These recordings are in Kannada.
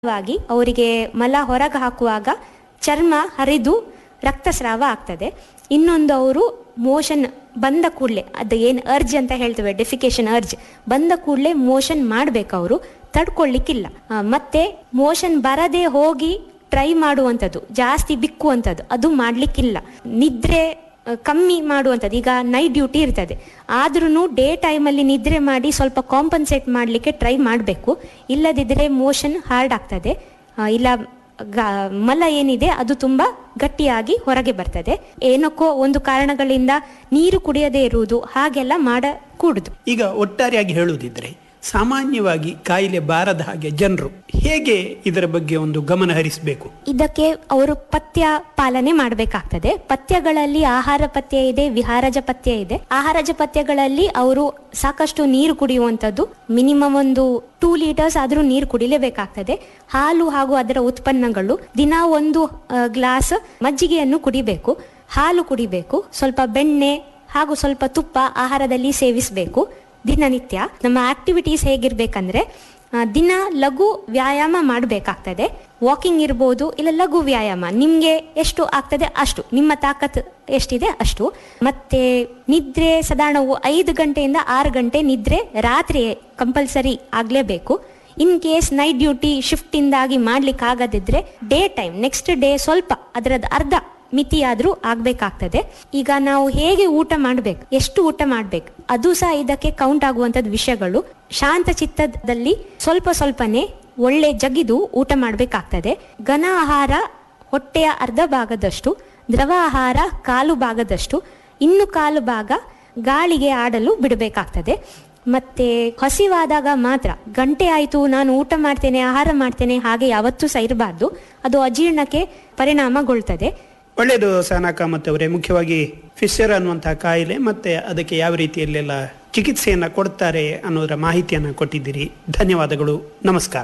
ವಾಗಿ ಅವರಿಗೆ ಮಲ ಹೊರಗೆ ಹಾಕುವಾಗ ಚರ್ಮ ಹರಿದು ರಕ್ತಸ್ರಾವ ಆಗ್ತದೆ ಇನ್ನೊಂದು ಅವರು ಮೋಷನ್ ಬಂದ ಕೂಡಲೇ ಅದು ಏನು ಅರ್ಜ್ ಅಂತ ಹೇಳ್ತೇವೆ ಡೆಫಿಕೇಶನ್ ಅರ್ಜ್ ಬಂದ ಕೂಡಲೇ ಮೋಷನ್ ಮಾಡಬೇಕು ಅವರು ತಡ್ಕೊಳ್ಳಿಕ್ಕಿಲ್ಲ ಆ, ಮತ್ತೆ ಮೋಷನ್ ಬರದೇ ಹೋಗಿ ಟ್ರೈ ಮಾಡುವಂಥದ್ದು ಜಾಸ್ತಿ ಬಿಕ್ಕುವಂಥದ್ದು ಅದು ಮಾಡಲಿಕ್ಕಿಲ್ಲ ನಿದ್ರೆ ಆ, ಕಮ್ಮಿ ಮಾಡುವಂಥದ್ದು ಈಗ ನೈಟ್ ಡ್ಯೂಟಿ ಇರ್ತದೆ ಆದ್ರೂ ಡೇ ಟೈಮಲ್ಲಿ ನಿದ್ರೆ ಮಾಡಿ ಸ್ವಲ್ಪ ಕಾಂಪನ್ಸೇಟ್ ಮಾಡಲಿಕ್ಕೆ ಟ್ರೈ ಮಾಡಬೇಕು ಇಲ್ಲದಿದ್ದರೆ ಮೋಷನ್ ಹಾರ್ಡ್ ಆಗ್ತದೆ ಆ, ಇಲ್ಲ ಗ- ಮಲ ಏನಿದೆ ಅದು ತುಂಬ ಗಟ್ಟಿಯಾಗಿ ಹೊರಗೆ ಬರ್ತದೆ ಏನಕ್ಕೋ ಒಂದು ಕಾರಣಗಳಿಂದ ನೀರು ಕುಡಿಯದೇ ಇರುವುದು ಹಾಗೆಲ್ಲ ಮಾಡಕೂಡುದು ಈಗ ಒಟ್ಟಾರೆಯಾಗಿ ಹೇಳುವುದಿದ್ರೆ ಸಾಮಾನ್ಯವಾಗಿ ಕಾಯಿಲೆ ಬಾರದ ಹಾಗೆ ಜನರು ಹೇಗೆ ಇದರ ಬಗ್ಗೆ ಒಂದು ಗಮನ ಹರಿಸಬೇಕು ಇದಕ್ಕೆ ಅವರು ಪಥ್ಯ ಪಾಲನೆ ಮಾಡಬೇಕಾಗ್ತದೆ ಪಥ್ಯಗಳಲ್ಲಿ ಆಹಾರ ಪಥ್ಯ ಇದೆ ವಿಹಾರಜ ಪಥ್ಯ ಇದೆ ಆಹಾರಜ ಪಥ್ಯಗಳಲ್ಲಿ ಅವರು ಸಾಕಷ್ಟು ನೀರು ಕುಡಿಯುವಂಥದ್ದು ಮಿನಿಮಮ್ ಒಂದು ಟೂ ಲೀಟರ್ಸ್ ಆದರೂ ನೀರು ಕುಡಿಲೇಬೇಕಾಗ್ತದೆ ಹಾಲು ಹಾಗೂ ಅದರ ಉತ್ಪನ್ನಗಳು ದಿನ ಒಂದು ಗ್ಲಾಸ್ ಮಜ್ಜಿಗೆಯನ್ನು ಕುಡಿಬೇಕು ಹಾಲು ಕುಡಿಬೇಕು ಸ್ವಲ್ಪ ಬೆಣ್ಣೆ ಹಾಗೂ ಸ್ವಲ್ಪ ತುಪ್ಪ ಆಹಾರದಲ್ಲಿ ಸೇವಿಸಬೇಕು ದಿನನಿತ್ಯ ನಮ್ಮ ಆಕ್ಟಿವಿಟೀಸ್ ಹೇಗಿರ್ಬೇಕಂದ್ರೆ ಆ, ದಿನ ಲಘು ವ್ಯಾಯಾಮ ಮಾಡಬೇಕಾಗ್ತದೆ ವಾಕಿಂಗ್ ಇರ್ಬೋದು ಇಲ್ಲ ಲಘು ವ್ಯಾಯಾಮ ನಿಮಗೆ ಎಷ್ಟು ಆಗ್ತದೆ ಅಷ್ಟು ನಿಮ್ಮ ತಾಕತ್ ಎಷ್ಟಿದೆ ಅಷ್ಟು ಮತ್ತೆ ನಿದ್ರೆ ಸಾಧಾರಣ ಐದು ಗಂಟೆಯಿಂದ ಆರು ಗಂಟೆ ನಿದ್ರೆ ರಾತ್ರಿ ಕಂಪಲ್ಸರಿ ಆಗಲೇಬೇಕು ಇನ್ ಕೇಸ್ ನೈಟ್ ಡ್ಯೂಟಿ ಶಿಫ್ಟಿಂದಾಗಿ ಮಾಡ್ಲಿಕ್ಕೆ ಆಗದಿದ್ರೆ ಡೇ ಟೈಮ್ ನೆಕ್ಸ್ಟ್ ಡೇ ಸ್ವಲ್ಪ ಅದರದ್ದು ಅರ್ಧ ಮಿತಿಯಾದ್ರೂ ಆಗ್ಬೇಕಾಗ್ತದೆ ಈಗ ನಾವು ಹೇಗೆ ಊಟ ಮಾಡ್ಬೇಕು ಎಷ್ಟು ಊಟ ಮಾಡ್ಬೇಕು ಅದು ಸಹ ಇದಕ್ಕೆ ಕೌಂಟ್ ಆಗುವಂತದ್ದು ವಿಷಯಗಳು ಶಾಂತ ಚಿತ್ತದಲ್ಲಿ ಸ್ವಲ್ಪ ಸ್ವಲ್ಪನೇ ಒಳ್ಳೆ ಜಗಿದು ಊಟ ಮಾಡ್ಬೇಕಾಗ್ತದೆ ಘನ ಆಹಾರ ಹೊಟ್ಟೆಯ ಅರ್ಧ ಭಾಗದಷ್ಟು ದ್ರವ ಆಹಾರ ಕಾಲು ಭಾಗದಷ್ಟು ಇನ್ನು ಕಾಲು ಭಾಗ ಗಾಳಿಗೆ ಆಡಲು ಬಿಡಬೇಕಾಗ್ತದೆ ಮತ್ತೆ ಹಸಿವಾದಾಗ ಮಾತ್ರ ಗಂಟೆ ಆಯಿತು ನಾನು ಊಟ ಮಾಡ್ತೇನೆ ಆಹಾರ ಮಾಡ್ತೇನೆ ಹಾಗೆ ಯಾವತ್ತೂ ಸಹ ಇರಬಾರ್ದು ಅದು ಅಜೀರ್ಣಕ್ಕೆ ಪರಿಣಾಮಗೊಳ್ತದೆ ಒಳ್ಳೆಯದು ಸಹನಾ ಮತ್ತು ಅವರೇ ಮುಖ್ಯವಾಗಿ ಫಿಶರ್ ಅನ್ನುವಂತಹ ಕಾಯಿಲೆ ಮತ್ತೆ ಅದಕ್ಕೆ ಯಾವ ರೀತಿಯಲ್ಲೆಲ್ಲ ಚಿಕಿತ್ಸೆಯನ್ನ ಕೊಡ್ತಾರೆ ಅನ್ನೋದರ ಮಾಹಿತಿಯನ್ನು ಕೊಟ್ಟಿದ್ದೀರಿ ಧನ್ಯವಾದಗಳು ನಮಸ್ಕಾರ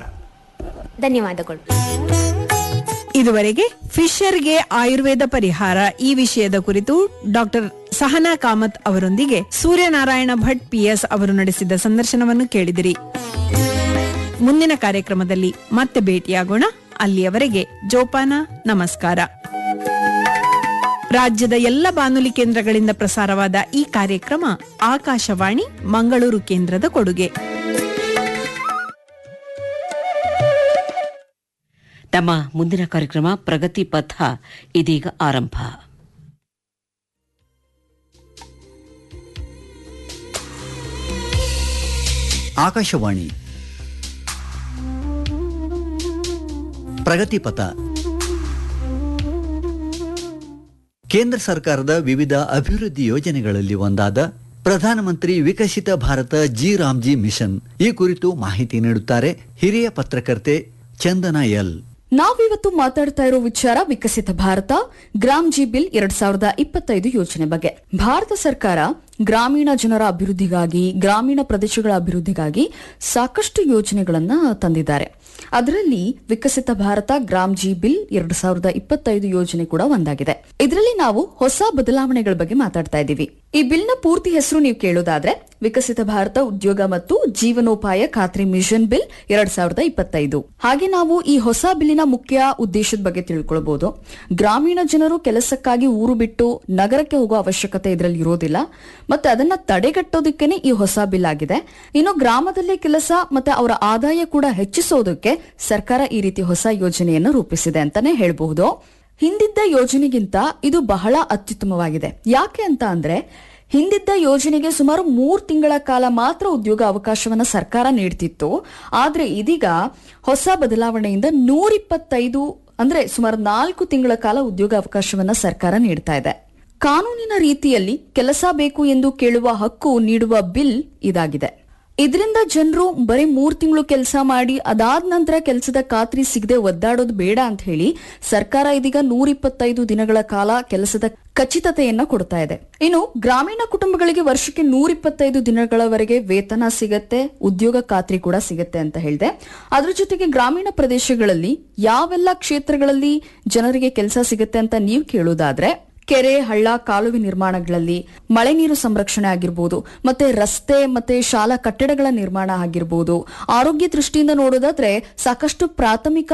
ಧನ್ಯವಾದಗಳು ಇದುವರೆಗೆ ಫಿಶರ್ಗೆ ಆಯುರ್ವೇದ ಪರಿಹಾರ ಈ ವಿಷಯದ ಕುರಿತು ಡಾಕ್ಟರ್ ಸಹನಾ ಕಾಮತ್ ಅವರೊಂದಿಗೆ ಸೂರ್ಯನಾರಾಯಣ ಭಟ್ ಪಿಎಸ್ ಅವರು ನಡೆಸಿದ ಸಂದರ್ಶನವನ್ನು ಕೇಳಿದಿರಿ ಮುಂದಿನ ಕಾರ್ಯಕ್ರಮದಲ್ಲಿ ಮತ್ತೆ ಭೇಟಿಯಾಗೋಣ ಅಲ್ಲಿಯವರೆಗೆ ಜೋಪಾನ ನಮಸ್ಕಾರ ರಾಜ್ಯದ ಎಲ್ಲ ಬಾನುಲಿ ಕೇಂದ್ರಗಳಿಂದ ಪ್ರಸಾರವಾದ ಈ ಕಾರ್ಯಕ್ರಮ ಆಕಾಶವಾಣಿ ಮಂಗಳೂರು ಕೇಂದ್ರದ ಕೊಡುಗೆ ನಮ್ಮ ಮುಂದಿನ ಕಾರ್ಯಕ್ರಮ ಪ್ರಗತಿ ಪಥ ಇದೀಗ ಆರಂಭ ಆಕಾಶವಾಣಿ ಪ್ರಗತಿಪಥ ಕೇಂದ್ರ ಸರ್ಕಾರದ ವಿವಿಧ ಅಭಿವೃದ್ಧಿ ಯೋಜನೆಗಳಲ್ಲಿ ಒಂದಾದ ಪ್ರಧಾನಮಂತ್ರಿ Viksit Bharat G RAM G mission ಈ ಕುರಿತು ಮಾಹಿತಿ ನೀಡುತ್ತಾರೆ ಹಿರಿಯ ಪತ್ರಕರ್ತೆ ಚಂದನ ಎಲ್ ನಾವಿವತ್ತು ಮಾತಾಡ್ತಾ ಇರೋ ವಿಚಾರ ವಿಕಸಿತ ಭಾರತ ಗ್ರಾಮ್ ಜಿ ಬಿಲ್ ಎರಡ್ ಸಾವಿರದ ಇಪ್ಪತ್ತೈದು ಯೋಜನೆ ಬಗ್ಗೆ ಭಾರತ ಸರ್ಕಾರ ಗ್ರಾಮೀಣ ಜನರ ಅಭಿವೃದ್ಧಿಗಾಗಿ ಗ್ರಾಮೀಣ ಪ್ರದೇಶಗಳ ಅಭಿವೃದ್ಧಿಗಾಗಿ ಸಾಕಷ್ಟು ಯೋಜನೆಗಳನ್ನ ತಂದಿದ್ದಾರೆ ಅದರಲ್ಲಿ ವಿಕಸಿತ ಭಾರತ ಗ್ರಾಮ್ ಜಿ ಬಿಲ್ ಎರಡ್ ಸಾವಿರದ ಇಪ್ಪತ್ತೈದು ಯೋಜನೆ ಕೂಡ ಒಂದಾಗಿದೆ ಇದರಲ್ಲಿ ನಾವು ಹೊಸ ಬದಲಾವಣೆಗಳ ಬಗ್ಗೆ ಮಾತಾಡ್ತಾ ಇದ್ದೀವಿ ಈ ಬಿಲ್ನ ಪೂರ್ತಿ ಹೆಸರು ನೀವು ಕೇಳೋದಾದ್ರೆ ವಿಕಸಿತ ಭಾರತ ಉದ್ಯೋಗ ಮತ್ತು ಜೀವನೋಪಾಯ ಖಾತ್ರಿ ಮಿಷನ್ ಬಿಲ್ ಎರಡ್ ಸಾವಿರದ ಇಪ್ಪತ್ತೈದು ಹಾಗೆ ನಾವು ಈ ಹೊಸ ಬಿಲ್ಲಿನ ಮುಖ್ಯ ಉದ್ದೇಶದ ಬಗ್ಗೆ ತಿಳ್ಕೊಳ್ಬಹುದು ಗ್ರಾಮೀಣ ಜನರು ಕೆಲಸಕ್ಕಾಗಿ ಊರು ಬಿಟ್ಟು ನಗರಕ್ಕೆ ಹೋಗೋ ಅವಶ್ಯಕತೆ ಇದರಲ್ಲಿ ಇರೋದಿಲ್ಲ ಮತ್ತೆ ಅದನ್ನ ತಡೆಗಟ್ಟೋದಕ್ಕೇನೆ ಈ ಹೊಸ ಬಿಲ್ ಆಗಿದೆ ಇನ್ನು ಗ್ರಾಮದಲ್ಲೇ ಕೆಲಸ ಮತ್ತೆ ಅವರ ಆದಾಯ ಕೂಡ ಹೆಚ್ಚಿಸೋದಕ್ಕೆ ಸರ್ಕಾರ ಈ ರೀತಿ ಹೊಸ ಯೋಜನೆಯನ್ನು ರೂಪಿಸಿದೆ ಅಂತಾನೆ ಹೇಳಬಹುದು ಹಿಂದಿದ್ದ ಯೋಜನೆಗಿಂತ ಇದು ಬಹಳ ಅತ್ಯುತ್ತಮವಾಗಿದೆ ಯಾಕೆ ಅಂತ ಅಂದ್ರೆ ಹಿಂದಿದ್ದ ಯೋಜನೆಗೆ ಸುಮಾರು ಮೂರ್ ತಿಂಗಳ ಕಾಲ ಮಾತ್ರ ಉದ್ಯೋಗ ಅವಕಾಶವನ್ನ ಸರ್ಕಾರ ನೀಡ್ತಿತ್ತು ಆದ್ರೆ ಇದೀಗ ಹೊಸ ಬದಲಾವಣೆಯಿಂದ ನೂರಿಪ್ಪತ್ತೈದು ಅಂದ್ರೆ ಸುಮಾರು ನಾಲ್ಕು ತಿಂಗಳ ಕಾಲ ಉದ್ಯೋಗ ಅವಕಾಶವನ್ನ ಸರ್ಕಾರ ನೀಡ್ತಾ ಇದೆ ಕಾನೂನಿನ ರೀತಿಯಲ್ಲಿ ಕೆಲಸ ಬೇಕು ಎಂದು ಕೇಳುವ ಹಕ್ಕು ನೀಡುವ ಬಿಲ್ ಇದಾಗಿದೆ ಇದರಿಂದ ಜನರು ಬರೀ ಮೂರ್ ತಿಂಗಳು ಕೆಲಸ ಮಾಡಿ ಅದಾದ ನಂತರ ಕೆಲಸದ ಖಾತ್ರಿ ಸಿಗದೆ ಒದ್ದಾಡೋದು ಬೇಡ ಅಂತ ಹೇಳಿ ಸರ್ಕಾರ ಇದೀಗ ನೂರಿಪ್ಪತ್ತೈದು ದಿನಗಳ ಕಾಲ ಕೆಲಸದ ಖಚಿತತೆಯನ್ನ ಕೊಡ್ತಾ ಇದೆ ಇನ್ನು ಗ್ರಾಮೀಣ ಕುಟುಂಬಗಳಿಗೆ ವರ್ಷಕ್ಕೆ ನೂರಿಪ್ಪತ್ತೈದು ದಿನಗಳವರೆಗೆ ವೇತನ ಸಿಗತ್ತೆ ಉದ್ಯೋಗ ಖಾತ್ರಿ ಕೂಡ ಸಿಗತ್ತೆ ಅಂತ ಹೇಳಿದೆ ಅದ್ರ ಜೊತೆಗೆ ಗ್ರಾಮೀಣ ಪ್ರದೇಶಗಳಲ್ಲಿ ಯಾವೆಲ್ಲ ಕ್ಷೇತ್ರಗಳಲ್ಲಿ ಜನರಿಗೆ ಕೆಲಸ ಸಿಗತ್ತೆ ಅಂತ ನೀವು ಕೇಳೋದಾದ್ರೆ ಕೆರೆ ಹಳ್ಳ ಕಾಲುವೆ ನಿರ್ಮಾಣಗಳಲ್ಲಿ ಮಳೆ ನೀರು ಸಂರಕ್ಷಣೆ ಆಗಿರ್ಬೋದು ಮತ್ತೆ ರಸ್ತೆ ಮತ್ತೆ ಶಾಲಾ ಕಟ್ಟಡಗಳ ನಿರ್ಮಾಣ ಆಗಿರ್ಬೋದು ಆರೋಗ್ಯ ದೃಷ್ಟಿಯಿಂದ ನೋಡೋದಾದ್ರೆ ಸಾಕಷ್ಟು ಪ್ರಾಥಮಿಕ